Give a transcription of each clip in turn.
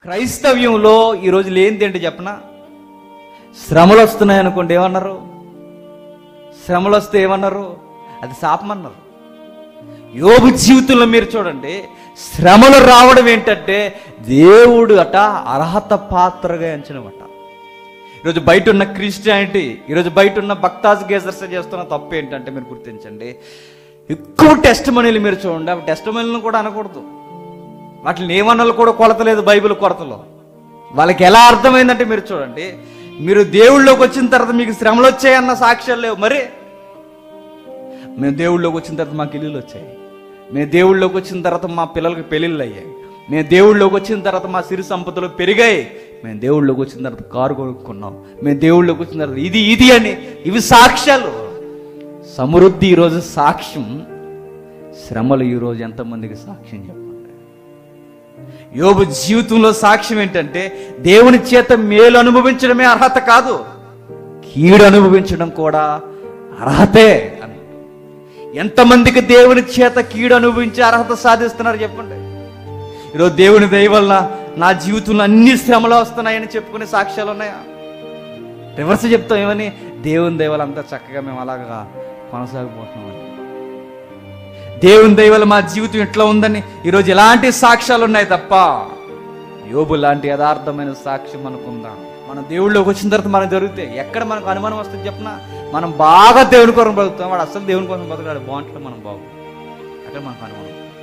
క్రైస్తవ్యంలో ఈరోజు లేనిది ఏంటి చెప్పనా శ్రమలు వస్తున్నాయి అనుకోండి ఏమన్నారు శ్రమలు వస్తే ఏమన్నారు అది శాపమన్నారు యోబు జీవితంలో మీరు చూడండి శ్రమలు రావడం ఏంటంటే దేవుడు అట అర్హత పాత్రగా ఎంచనమట ఈరోజు బయట ఉన్న క్రిస్టియానిటీ ఈరోజు బయట ఉన్న భక్తాజ్ గేజర్స్ చేస్తున్న తప్పు ఏంటంటే మీరు గుర్తించండి ఎక్కువ టెస్ట్ మనీలు మీరు చూడండి అవి టెస్ట్ మనీలను కూడా అనకూడదు వాటిని ఏమన్నాలు కూడా కొలత లేదు బైబిల్ కొరతలో వాళ్ళకి ఎలా అర్థమైందంటే మీరు చూడండి మీరు దేవుళ్ళలోకి వచ్చిన తర్వాత మీకు శ్రమలు వచ్చాయన్న సాక్ష్యాలు లేవు మరి మేము దేవుళ్ళలోకి వచ్చిన తర్వాత మాకు ఇల్లులు వచ్చాయి మేము దేవుళ్ళలోకి వచ్చిన తర్వాత మా పిల్లలకి పెళ్ళిళ్ళు అయ్యాయి మేము దేవుళ్ళలోకి వచ్చిన తర్వాత మా సిరి సంపదలు పెరిగాయి మేము దేవుళ్ళలోకి వచ్చిన తర్వాత కారు కొనుక్కున్నాం మేము దేవుళ్ళలోకి వచ్చిన తర్వాత ఇది ఇది అని ఇవి సాక్ష్యాలు సమృద్ధి ఈరోజు సాక్ష్యం శ్రమలు ఈరోజు ఎంతమందికి సాక్ష్యం చెప్పండి యోబు జీవితంలో సాక్ష్యం ఏంటంటే దేవుని చేత మేలు అనుభవించడమే అర్హత కాదు కీడు అనుభవించడం కూడా అర్హతే అని ఎంతమందికి దేవుని చేత కీడు అనుభవించే అర్హత సాధిస్తున్నారు చెప్పండి ఈరోజు దేవుని దయ వల్ల నా జీవితంలో అన్ని శ్రమలు వస్తున్నాయని చెప్పుకునే సాక్ష్యాలు ఉన్నాయా రివర్స్ చెప్తాం ఏమని దేవుని దయ వల్ల అంతా చక్కగా మేము అలాగా కొనసాగిపోతున్నామని దేవుని దయ వల్ల మా జీవితం ఇట్లా ఉందని ఈరోజు ఎలాంటి సాక్ష్యాలు ఉన్నాయి తప్ప యోబు లాంటి యథార్థమైన సాక్ష్యం మనకుందాం మన దేవుళ్ళలోకి వచ్చిన తర్వాత మనకు జరుగుతాయి ఎక్కడ మనకు అనుమానం వస్తుంది చెప్పిన మనం బాగా దేవుని కోసం బతుకుతాం వాడు అసలు దేవుని కోసం బతకాడు బాగుంటాడు మనం బాగు అక్కడ మనకు అనుమానం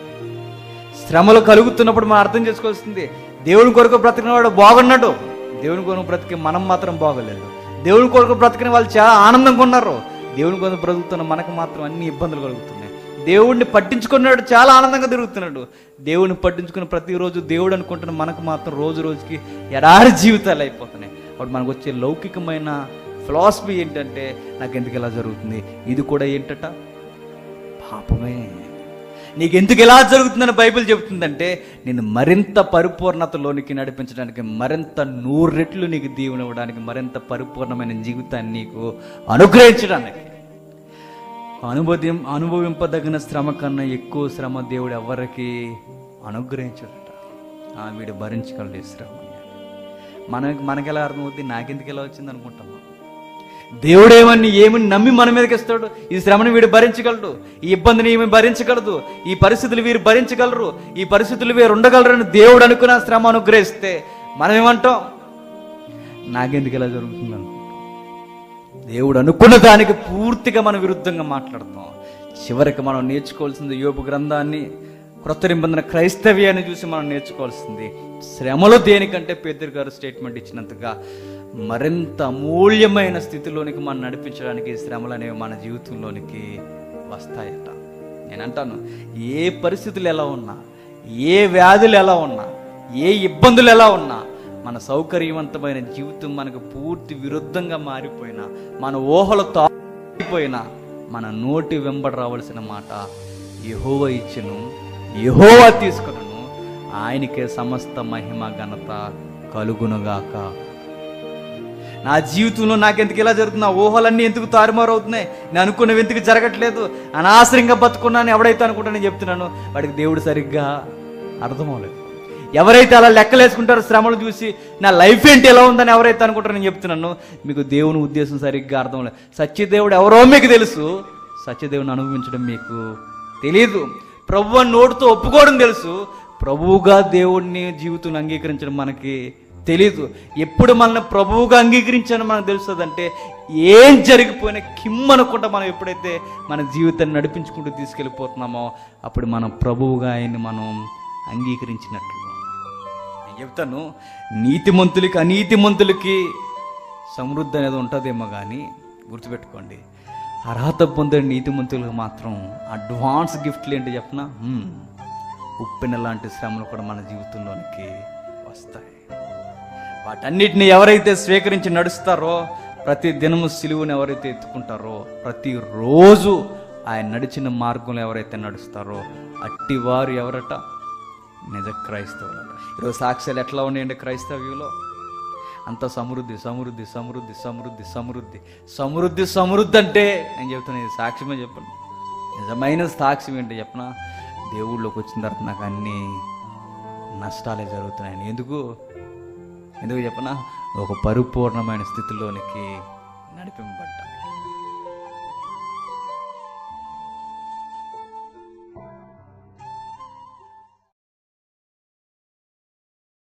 శ్రమలు కలుగుతున్నప్పుడు మనం అర్థం చేసుకోవాల్సింది దేవుని కొరకు బ్రతికిన వాడు బాగున్నాడు దేవుని కొరకు బ్రతికి మనం మాత్రం బాగలేదు దేవుని కొరకు బ్రతికిన వాళ్ళు చాలా ఆనందంగా ఉన్నారు దేవుని కొరకు బ్రతుకుతున్న మనకు మాత్రం అన్ని ఇబ్బందులు కలుగుతున్నాయి దేవుడిని పట్టించుకున్నాడు చాలా ఆనందంగా తిరుగుతున్నాడు దేవుడిని పట్టించుకున్న ప్రతిరోజు దేవుడు అనుకుంటున్న మనకు మాత్రం రోజు రోజుకి ఎడారి జీవితాలు అయిపోతున్నాయి అప్పుడు మనకు వచ్చే లౌకికమైన ఫిలాసఫీ ఏంటంటే నాకు ఎందుకు ఇలా జరుగుతుంది ఇది కూడా ఏంటట పాపమే నీకు ఎందుకు ఎలా జరుగుతుందని బైబిల్ చెబుతుందంటే నేను మరింత పరిపూర్ణతలోనికి నడిపించడానికి మరింత నూరు రెట్లు నీకు దీవెన ఇవ్వడానికి మరింత పరిపూర్ణమైన జీవితాన్ని నీకు అనుగ్రహించడానికి అనుభవం అనుభవింపదగిన శ్రమ కన్నా ఎక్కువ శ్రమ దేవుడు ఎవరికి అనుగ్రహించడట ఆ వీడు భరించగలడు ఈ శ్రమ మనకి మనకి ఎలా అర్థమవుతుంది నాకెందుకు ఎలా వచ్చింది అనుకుంటాం దేవుడేమని ఏమని నమ్మి మన మీదకి ఇస్తాడు ఈ శ్రమను వీడు భరించగలడు ఈ ఇబ్బందిని ఈమె భరించగలదు ఈ పరిస్థితులు వీరు భరించగలరు ఈ పరిస్థితులు వీరు ఉండగలరని దేవుడు అనుకున్న శ్రమ అనుగ్రహిస్తే మనం ఏమంటాం నాకెందుకు ఇలా జరుగుతుంది అనుకుంటాం దేవుడు అనుకున్న దానికి పూర్తిగా మనం విరుద్ధంగా మాట్లాడతాం చివరికి మనం నేర్చుకోవాల్సింది యోపు గ్రంథాన్ని క్రొత్త నిబంధన క్రైస్తవ్యాన్ని చూసి మనం నేర్చుకోవాల్సింది శ్రమలో దేనికంటే పేదరు గారు స్టేట్మెంట్ ఇచ్చినంతగా మరింత అమూల్యమైన స్థితిలోనికి మనం నడిపించడానికి ఈ శ్రమలు అనేవి మన జీవితంలోనికి వస్తాయట నేను అంటాను ఏ పరిస్థితులు ఎలా ఉన్నా ఏ వ్యాధులు ఎలా ఉన్నా ఏ ఇబ్బందులు ఎలా ఉన్నా మన సౌకర్యవంతమైన జీవితం మనకు పూర్తి విరుద్ధంగా మారిపోయినా మన ఊహలు తాగిపోయినా మన నోటి వెంబడి రావాల్సిన మాట యహోవ ఇచ్చును యహోవా తీసుకును ఆయనకే సమస్త మహిమ ఘనత కలుగునుగాక నా జీవితంలో నాకెందుకు ఇలా జరుగుతుంది నా ఊహలన్నీ ఎందుకు తారుమారు అవుతున్నాయి నేను అనుకున్నవి ఎందుకు జరగట్లేదు అనాసరంగా బతుకున్నాను ఎవడైతే అనుకుంటానని చెప్తున్నాను వాడికి దేవుడు సరిగ్గా అర్థమవలేదు ఎవరైతే అలా లెక్కలేసుకుంటారో శ్రమలు చూసి నా లైఫ్ ఏంటి ఎలా ఉందని ఎవరైతే అనుకుంటారో నేను చెప్తున్నాను మీకు దేవుని ఉద్దేశం సరిగ్గా అర్థం లేదు సత్యదేవుడు ఎవరో మీకు తెలుసు సత్యదేవుని అనుభవించడం మీకు తెలియదు ప్రభు అని నోటితో ఒప్పుకోవడం తెలుసు ప్రభువుగా దేవుడిని జీవితం అంగీకరించడం మనకి తెలీదు ఎప్పుడు మనల్ని ప్రభువుగా అంగీకరించానో మనకు తెలుస్తుందంటే ఏం జరిగిపోయినా కిమ్ అనుకుంటా మనం ఎప్పుడైతే మన జీవితాన్ని నడిపించుకుంటూ తీసుకెళ్ళిపోతున్నామో అప్పుడు మనం ప్రభువుగా ఆయన్ని మనం అంగీకరించినట్లు నేను చెప్తాను నీతిమంతులకి అనీతిమంతులకి సమృద్ధి అనేది ఉంటుందేమో కానీ గుర్తుపెట్టుకోండి అర్హత పొందే నీతిమంతులకు మాత్రం అడ్వాన్స్ గిఫ్ట్లు ఏంటి చెప్పనా హ్మ్. ఉప్పెన లాంటి శ్రమలు కూడా మన జీవితంలోనికి వస్తాయి వాటన్నిటిని ఎవరైతే స్వీకరించి నడుస్తారో ప్రతి దినము సిలువుని ఎవరైతే ఎత్తుకుంటారో ప్రతిరోజు ఆయన నడిచిన మార్గంలో ఎవరైతే నడుస్తారో అట్టివారు ఎవరట నిజ క్రైస్తవులట ఈరోజు సాక్ష్యాలు ఎట్లా ఉన్నాయండి క్రైస్తవ్యంలో అంత సమృద్ధి సమృద్ధి సమృద్ధి సమృద్ధి సమృద్ధి సమృద్ధి సమృద్ధి అంటే నేను చెప్తాను ఇది సాక్ష్యమే చెప్పండి నిజమైన సాక్ష్యం ఏంటి చెప్పనా దేవుళ్ళలోకి వచ్చిన తర్వాత నాకు అన్ని నష్టాలే జరుగుతున్నాయని ఎందుకు ఎందుకు చెప్పనా ఒక పరిపూర్ణమైన స్థితిలోనికి నడిపింపబడ్డా